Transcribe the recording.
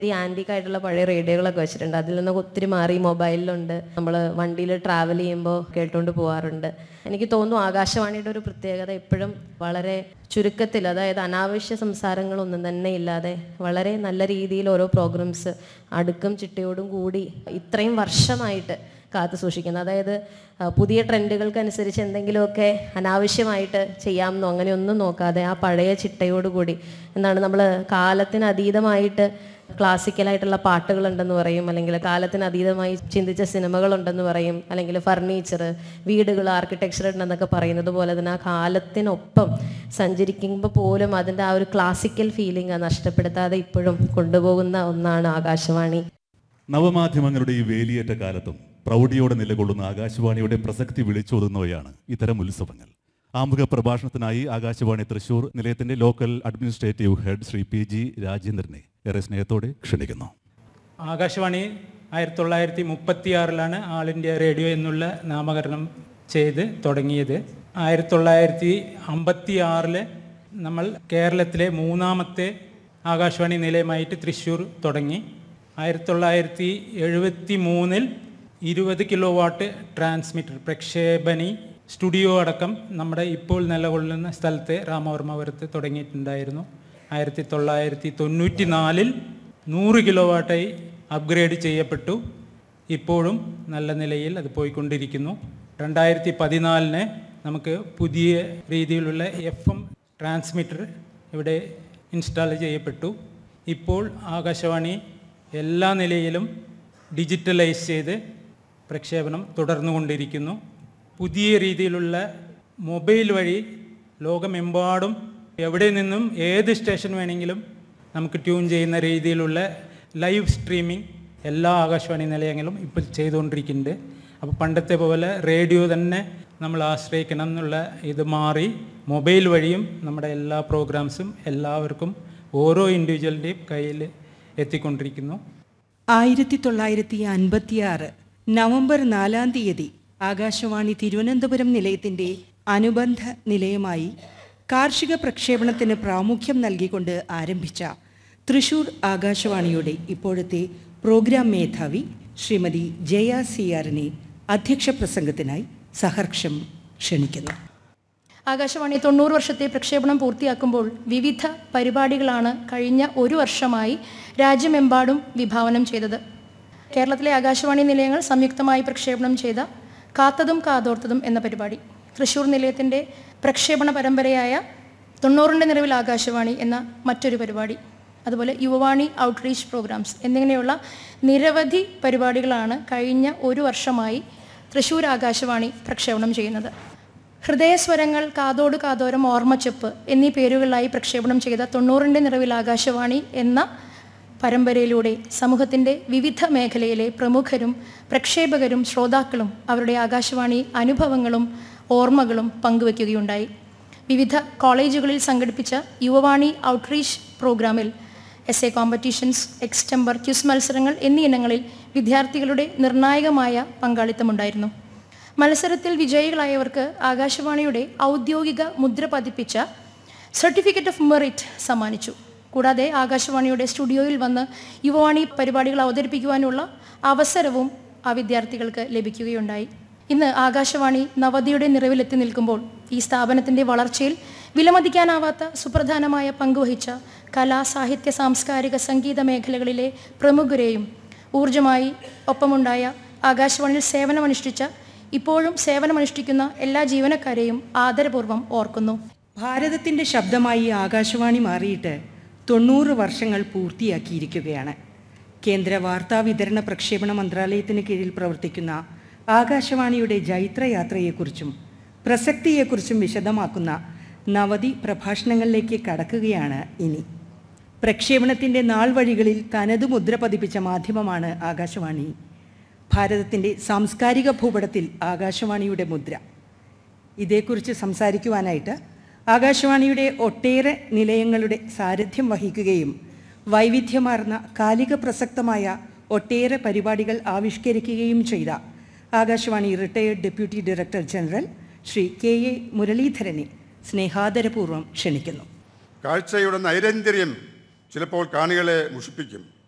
ഈ ആൻറ്റിക് ആയിട്ടുള്ള പഴയ റേഡിയോകളൊക്കെ വെച്ചിട്ടുണ്ട് അതിൽ നിന്നൊക്കെ ഒത്തിരി മാറി മൊബൈലിലുണ്ട് നമ്മൾ വണ്ടിയിൽ ട്രാവൽ ചെയ്യുമ്പോൾ കേട്ടുകൊണ്ട് പോകാറുണ്ട് എനിക്ക് തോന്നുന്നു ആകാശവാണിയുടെ ഒരു പ്രത്യേകത എപ്പോഴും വളരെ ചുരുക്കത്തിൽ അതായത് അനാവശ്യ സംസാരങ്ങളൊന്നും തന്നെ ഇല്ലാതെ വളരെ നല്ല രീതിയിൽ ഓരോ പ്രോഗ്രാംസ് അടുക്കും ചിട്ടയോടും കൂടി ഇത്രയും വർഷമായിട്ട് കാത്തു സൂക്ഷിക്കുന്നത് അതായത് ആ, പുതിയ ട്രെൻഡുകൾക്കനുസരിച്ച് എന്തെങ്കിലുമൊക്കെ അനാവശ്യമായിട്ട് ചെയ്യാമെന്നോ അങ്ങനെയൊന്നും നോക്കാതെ ആ പഴയ ചിട്ടയോടുകൂടി എന്താണ് നമ്മൾ കാലത്തിന് അതീതമായിട്ട് ക്ലാസിക്കലായിട്ടുള്ള പാട്ടുകളുണ്ടെന്ന് പറയും അല്ലെങ്കിൽ കാലത്തിന് അതീതമായി ചിന്തിച്ച സിനിമകളുണ്ടെന്ന് പറയും അല്ലെങ്കിൽ ഫർണിച്ചർ വീടുകൾ ആർക്കിടെക്ചർ ഉണ്ടെന്നൊക്കെ പറയുന്നത് പോലെ തന്നെ ആ കാലത്തിനൊപ്പം സഞ്ചരിക്കുമ്പോൾ പോലും അതിൻ്റെ ആ ഒരു ക്ലാസിക്കൽ ഫീലിംഗ് നഷ്ടപ്പെടുത്താതെ ഇപ്പോഴും കൊണ്ടുപോകുന്ന ഒന്നാണ് ആകാശവാണി നവമാധ്യമങ്ങളുടെ ഈ വേലിയേറ്റ കാലത്തും പ്രൗഢിയോടെ നിലകൊള്ളുന്ന ആകാശവാണിയുടെ പ്രസക്തി വിളിച്ചോതുന്നവയാണ് ഇത്തരം ഉത്സവങ്ങൾ ആമുഖ പ്രഭാഷണത്തിനായി ആകാശവാണി തൃശൂർ നിലയത്തിന്റെ local administrative head Shri P G രാജേന്ദ്രനെ ഏറെ സ്നേഹത്തോടെ ക്ഷണിക്കുന്നു ആകാശവാണി ആയിരത്തി തൊള്ളായിരത്തി മുപ്പത്തിയാറിലാണ് ആൾ ഇന്ത്യ റേഡിയോ എന്നുള്ള നാമകരണം ചെയ്ത് തുടങ്ങിയത് ആയിരത്തി തൊള്ളായിരത്തി അമ്പത്തി ആറില് നമ്മൾ കേരളത്തിലെ മൂന്നാമത്തെ ആകാശവാണി നിലയമായിട്ട് തൃശ്ശൂർ തുടങ്ങി ആയിരത്തി തൊള്ളായിരത്തി എഴുപത്തി മൂന്നിൽ ഇരുപത് കിലോ വാട്ട് ട്രാൻസ്മിറ്റർ പ്രക്ഷേപണി സ്റ്റുഡിയോ അടക്കം നമ്മുടെ ഇപ്പോൾ നിലകൊള്ളുന്ന സ്ഥലത്ത് രാമവർമ്മപുരത്ത് തുടങ്ങിയിട്ടുണ്ടായിരുന്നു ആയിരത്തി തൊള്ളായിരത്തി തൊണ്ണൂറ്റി നാലിൽ നൂറ് കിലോ വാട്ടായി അപ്ഗ്രേഡ് ചെയ്യപ്പെട്ടു ഇപ്പോഴും നല്ല നിലയിൽ അത് പോയിക്കൊണ്ടിരിക്കുന്നു രണ്ടായിരത്തി പതിനാലിന് നമുക്ക് പുതിയ രീതിയിലുള്ള എഫ് എം ട്രാൻസ്മിറ്റർ ഇവിടെ ഇൻസ്റ്റാൾ ചെയ്യപ്പെട്ടു ഇപ്പോൾ ആകാശവാണി എല്ലാ നിലയിലും ഡിജിറ്റലൈസ് ചെയ്ത് പ്രക്ഷേപണം തുടർന്നുകൊണ്ടിരിക്കുന്നു പുതിയ രീതിയിലുള്ള മൊബൈൽ വഴി ലോകമെമ്പാടും എവിടെ നിന്നും ഏത് സ്റ്റേഷൻ വേണമെങ്കിലും നമുക്ക് ട്യൂൺ ചെയ്യുന്ന രീതിയിലുള്ള ലൈവ് സ്ട്രീമിംഗ് എല്ലാ ആകാശവാണി നിലയങ്ങളും ഇപ്പോൾ ചെയ്തുകൊണ്ടിരിക്കുന്നുണ്ട് അപ്പോൾ പണ്ടത്തെ പോലെ റേഡിയോ തന്നെ നമ്മൾ ആശ്രയിക്കണം എന്നുള്ള ഇത് മാറി മൊബൈൽ വഴിയും നമ്മുടെ എല്ലാ പ്രോഗ്രാംസും എല്ലാവർക്കും ഓരോ ഇൻഡിവിജ്വലിൻ്റെയും കയ്യിൽ എത്തിക്കൊണ്ടിരിക്കുന്നു ആയിരത്തി തൊള്ളായിരത്തി അൻപത്തിയാറ് നവംബർ നാലാം തീയതി ആകാശവാണി തിരുവനന്തപുരം നിലയത്തിന്റെ അനുബന്ധ നിലയമായി കാർഷിക പ്രക്ഷേപണത്തിന് പ്രാമുഖ്യം നൽകിക്കൊണ്ട് ആരംഭിച്ച തൃശൂർ ആകാശവാണിയുടെ ഇപ്പോഴത്തെ പ്രോഗ്രാം മേധാവി ശ്രീമതി ജയ സി ആറിനെ അധ്യക്ഷ പ്രസംഗത്തിനായി സഹർഷം ക്ഷണിക്കുന്നു ആകാശവാണി തൊണ്ണൂറ് വർഷത്തെ പ്രക്ഷേപണം പൂർത്തിയാക്കുമ്പോൾ വിവിധ പരിപാടികളാണ് കഴിഞ്ഞ ഒരു വർഷമായി രാജ്യമെമ്പാടും വിഭാവനം ചെയ്തത് കേരളത്തിലെ ആകാശവാണി നിലയങ്ങൾ സംയുക്തമായി പ്രക്ഷേപണം ചെയ്ത കാത്തതും കാതോർത്തതും എന്ന പരിപാടി തൃശ്ശൂർ നിലയത്തിൻ്റെ പ്രക്ഷേപണ പരമ്പരയായ തൊണ്ണൂറിൻ്റെ നിറവിൽ ആകാശവാണി എന്ന മറ്റൊരു പരിപാടി അതുപോലെ യുവവാണി ഔട്ട്റീച്ച് പ്രോഗ്രാംസ് എന്നിങ്ങനെയുള്ള നിരവധി പരിപാടികളാണ് കഴിഞ്ഞ ഒരു വർഷമായി തൃശ്ശൂർ ആകാശവാണി പ്രക്ഷേപണം ചെയ്യുന്നത് ഹൃദയസ്വരങ്ങൾ കാതോട് കാതോരം ഓർമ്മച്ചെപ്പ് എന്നീ പേരുകളിലായി പ്രക്ഷേപണം ചെയ്ത തൊണ്ണൂറിൻ്റെ നിറവിൽ ആകാശവാണി എന്ന പരമ്പരയിലൂടെ സമൂഹത്തിൻ്റെ വിവിധ മേഖലയിലെ പ്രമുഖരും പ്രക്ഷേപകരും ശ്രോതാക്കളും അവരുടെ ആകാശവാണി അനുഭവങ്ങളും ഓർമ്മകളും പങ്കുവയ്ക്കുകയുണ്ടായി വിവിധ കോളേജുകളിൽ സംഘടിപ്പിച്ച യുവവാണി ഔട്ട്റീച്ച് പ്രോഗ്രാമിൽ essay competitions extempore quiz മത്സരങ്ങൾ എന്നീ ഇനങ്ങളിൽ വിദ്യാർത്ഥികളുടെ നിർണായകമായ പങ്കാളിത്തമുണ്ടായിരുന്നു മത്സരത്തിൽ വിജയികളായവർക്ക് ആകാശവാണിയുടെ ഔദ്യോഗിക മുദ്ര പതിപ്പിച്ച സർട്ടിഫിക്കറ്റ് ഓഫ് മെറിറ്റ് സമ്മാനിച്ചു കൂടാതെ ആകാശവാണിയുടെ സ്റ്റുഡിയോയിൽ വന്ന് യുവവാണി പരിപാടികൾ അവതരിപ്പിക്കുവാനുള്ള അവസരവും ആ വിദ്യാർത്ഥികൾക്ക് ലഭിക്കുകയുണ്ടായി ഇന്ന് ആകാശവാണി നവതിയുടെ നിറവിലെത്തി നിൽക്കുമ്പോൾ ഈ സ്ഥാപനത്തിൻ്റെ വളർച്ചയിൽ വിലമതിക്കാനാവാത്ത സുപ്രധാനമായ പങ്കുവഹിച്ച കലാ സാഹിത്യ സാംസ്കാരിക സംഗീത മേഖലകളിലെ പ്രമുഖരെയും ഊർജമായി ഒപ്പമുണ്ടായ ആകാശവാണിയിൽ സേവനമനുഷ്ഠിച്ച ഇപ്പോഴും സേവനമനുഷ്ഠിക്കുന്ന എല്ലാ ജീവനക്കാരെയും ആദരപൂർവ്വം ഓർക്കുന്നു ഭാരതത്തിന്റെ ശബ്ദമായി ആകാശവാണി മാറിയിട്ട് തൊണ്ണൂറ് വർഷങ്ങൾ പൂർത്തിയാക്കിയിരിക്കുകയാണ് കേന്ദ്ര വാർത്താ വിതരണ പ്രക്ഷേപണ മന്ത്രാലയത്തിന് കീഴിൽ പ്രവർത്തിക്കുന്ന ആകാശവാണിയുടെ ജൈത്രയാത്രയെക്കുറിച്ചും പ്രസക്തിയെക്കുറിച്ചും വിശദമാക്കുന്ന നവതി പ്രഭാഷണങ്ങളിലേക്ക് കടക്കുകയാണ് ഇനി പ്രക്ഷേപണത്തിൻ്റെ നാൾ വഴികളിൽ തനത് മുദ്ര പതിപ്പിച്ച മാധ്യമമാണ് ആകാശവാണി ഭാരതത്തിൻ്റെ സാംസ്കാരിക ഭൂപടത്തിൽ ആകാശവാണിയുടെ മുദ്ര ഇതേക്കുറിച്ച് സംസാരിക്കുവാനായിട്ട് ആകാശവാണിയുടെ ഒട്ടേറെ നിലയങ്ങളുടെ സാരഥ്യം വഹിക്കുകയും വൈവിധ്യമാർന്ന കാലിക പ്രസക്തമായ ഒട്ടേറെ പരിപാടികൾ ആവിഷ്കരിക്കുകയും ചെയ്ത Akashvani retired deputy director general Shri K A മുരളീധരനെ സ്നേഹാദരപൂർവ്വം ക്ഷണിക്കുന്നു കാഴ്ചയുടെ നൈരന്തര്യം ചിലപ്പോൾ കാണികളെ മുഷിപ്പിക്കും